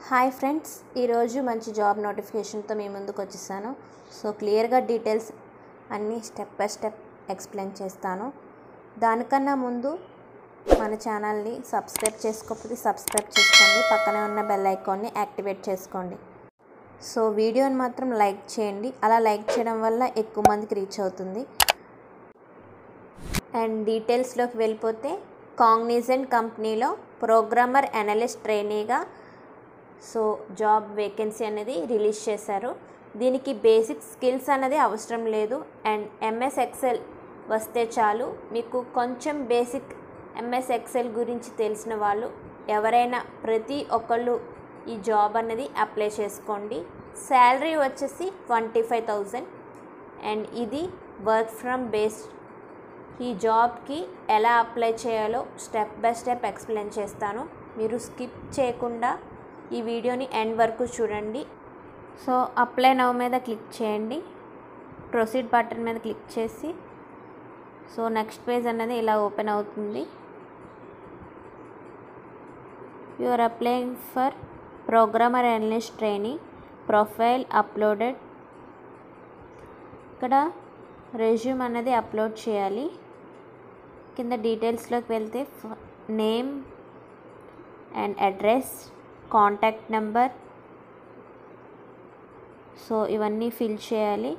hi friends ఈరోజు మంచి job నోటిఫికేషన్తో మీ ముందుకు వచ్చేసాను సో క్లియర్గా డీటెయిల్స్ అన్నీ స్టెప్ బై స్టెప్ ఎక్స్ప్లెయిన్ చేస్తాను దానికన్నా ముందు మన ఛానల్ని సబ్స్క్రైబ్ చేసుకోకపోతే సబ్స్క్రైబ్ చేసుకోండి పక్కనే ఉన్న బెల్ ఐకాన్ని యాక్టివేట్ చేసుకోండి సో వీడియోని మాత్రం లైక్ చేయండి అలా లైక్ చేయడం వల్ల ఎక్కువ మందికి రీచ్ అవుతుంది అండ్ డీటెయిల్స్లోకి వెళ్ళిపోతే కాగ్నిజెంట్ కంపెనీలో ప్రోగ్రామర్ అనలిస్ట్ ట్రైనీగా సో జాబ్ వేకెన్సీ అనేది రిలీజ్ చేశారు దీనికి బేసిక్ స్కిల్స్ అనేది అవసరం లేదు అండ్ ఎంఎస్ ఎక్సెల్ వస్తే చాలు మీకు కొంచెం బేసిక్ ఎంఎస్ ఎక్సెల్ గురించి తెలిసిన వాళ్ళు ఎవరైనా ప్రతి ఒక్కళ్ళు ఈ జాబ్ అనేది అప్లై చేసుకోండి శాలరీ వచ్చేసి ట్వంటీ ఫైవ్ థౌజండ్ అండ్ ఇది వర్క్ ఫ్రమ్ బేస్డ్ ఈ జాబ్కి ఎలా అప్లై చేయాలో స్టెప్ బై స్టెప్ ఎక్స్ప్లెయిన్ చేస్తాను మీరు స్కిప్ చేయకుండా ఈ వీడియోని ఎండ్ వరకు చూడండి సో అప్లై నవ్ మీద క్లిక్ చేయండి ప్రొసీడ్ బటన్ మీద క్లిక్ చేసి సో నెక్స్ట్ పేజ్ అనేది ఇలా ఓపెన్ అవుతుంది you are applying for programmer analyst training profile uploaded ఇక్కడ రెజ్యూమ్ అనేది అప్లోడ్ చేయాలి కింద డీటెయిల్స్లోకి వెళ్తే name and address contact number so ఇవన్నీ ఫిల్ చేయాలి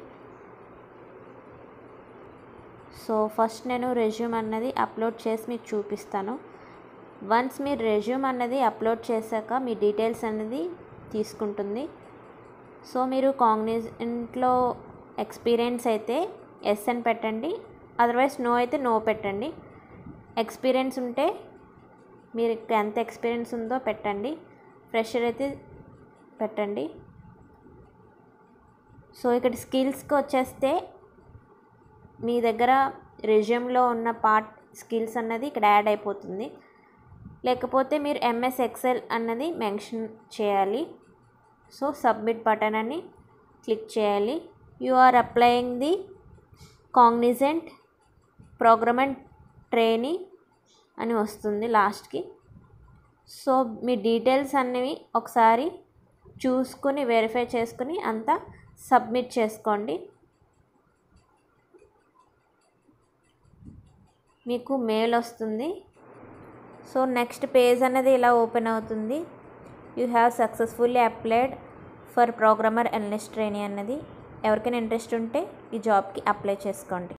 సో ఫస్ట్ నేను రెజ్యూమ్ అన్నది అప్లోడ్ చేసి మీకు చూపిస్తాను వన్స్ మీరు రెజ్యూమ్ అన్నది అప్లోడ్ చేశాక మీ డీటెయిల్స్ అనేది తీసుకుంటుంది సో మీరు కాగ్నిజెంట్లో ఎక్స్పీరియన్స్ అయితే ఎస్ అని పెట్టండి అదర్వైజ్ నో అయితే నో పెట్టండి ఎక్స్పీరియన్స్ ఉంటే మీరు ఎంత ఎక్స్పీరియన్స్ ఉందో పెట్టండి ఫ్రెషర్ అయితే పెట్టండి సో ఇక్కడ స్కిల్స్కి వచ్చేస్తే మీ దగ్గర రెజ్యూమ్లో ఉన్న పార్ట్ స్కిల్స్ అన్నది ఇక్కడ యాడ్ అయిపోతుంది లేకపోతే మీరు ఎంఎస్ ఎక్సెల్ అన్నది మెన్షన్ చేయాలి సో సబ్మిట్ బటన్ అని క్లిక్ చేయాలి you are applying the Cognizant programmer trainee అని వస్తుంది లాస్ట్కి సో మీ డీటెయిల్స్ అన్నవి ఒకసారి చూసుకుని వెరిఫై చేసుకుని అంతా సబ్మిట్ చేసుకోండి మీకు మెయిల్ వస్తుంది సో నెక్స్ట్ పేజ్ అనేది ఇలా ఓపెన్ అవుతుంది you have successfully applied for programmer analyst trainee అన్నది ఎవరికైనా ఇంట్రెస్ట్ ఉంటే ఈ జాబ్కి అప్లై చేసుకోండి